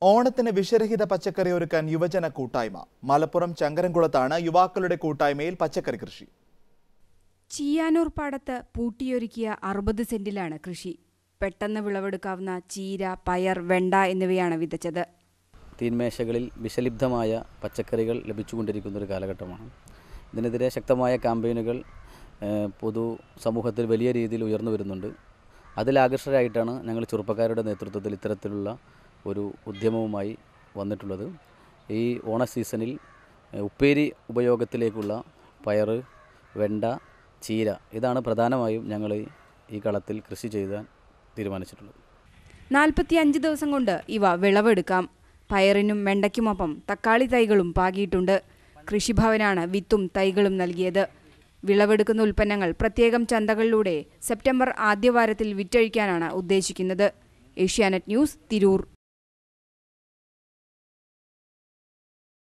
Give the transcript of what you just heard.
ഓണത്തിന് വിഷരഹിത പച്ചക്കറി ഒരുക്കാൻ യുവജന കൂട്ടായ്മ മലപ്പുറം ചങ്കരംകുളത്താണ് യുവാക്കളുടെ കൂട്ടായ്മയിൽ പച്ചക്കറി കൃഷി ചീയാനൂർ പാടത്ത് പൂട്ടിയൊരുക്കിയ അറുപത് സെന്റിലാണ് കൃഷി പെട്ടെന്ന് വിളവെടുക്കാവുന്ന ചീര പയർ വെണ്ട എന്നിവയാണ് വിതച്ചത് തീന്മേശകളിൽ വിഷലിപ്തമായ പച്ചക്കറികൾ ലഭിച്ചുകൊണ്ടിരിക്കുന്ന ഒരു കാലഘട്ടമാണ് ഇതിനെതിരെ ശക്തമായ ക്യാമ്പയിനുകൾ ഏഹ്, പൊതു സമൂഹത്തിൽ വലിയ രീതിയിൽ ഉയർന്നു വരുന്നുണ്ട് അതിലാകർഷകരായിട്ടാണ് ഞങ്ങൾ ചെറുപ്പക്കാരുടെ നേതൃത്വത്തിൽ ഇത്തരത്തിലുള്ള ഒരു ഉദ്യമവുമായി വന്നിട്ടുള്ളത് ഈ ഓണ സീസണിൽ ഏഹ്, ഉപ്പേരി ഉപയോഗത്തിലേക്കുള്ള പയറ് വെണ്ട ചീര ഇതാണ് പ്രധാനമായും ഞങ്ങൾ ഈ കളത്തിൽ കൃഷി ചെയ്യാൻ തീരുമാനിച്ചിട്ടുള്ളത് നാൽപ്പത്തിയഞ്ച് ദിവസം കൊണ്ട് ഇവ വിളവെടുക്കാം പയറിനും വെണ്ടയ്ക്കുമൊപ്പം തക്കാളി തൈകളും പാകിയിട്ടുണ്ട് കൃഷിഭവനാണ് വിത്തും തൈകളും നൽകിയത് വിളവെടുക്കുന്ന ഉൽപ്പന്നങ്ങൾ പ്രത്യേകം ചന്തകളിലൂടെ സെപ്റ്റംബർ ആദ്യവാരത്തിൽ വിറ്റഴിക്കാനാണ് ഉദ്ദേശിക്കുന്നത് ഏഷ്യാനെറ്റ് ന്യൂസ് തിരൂർ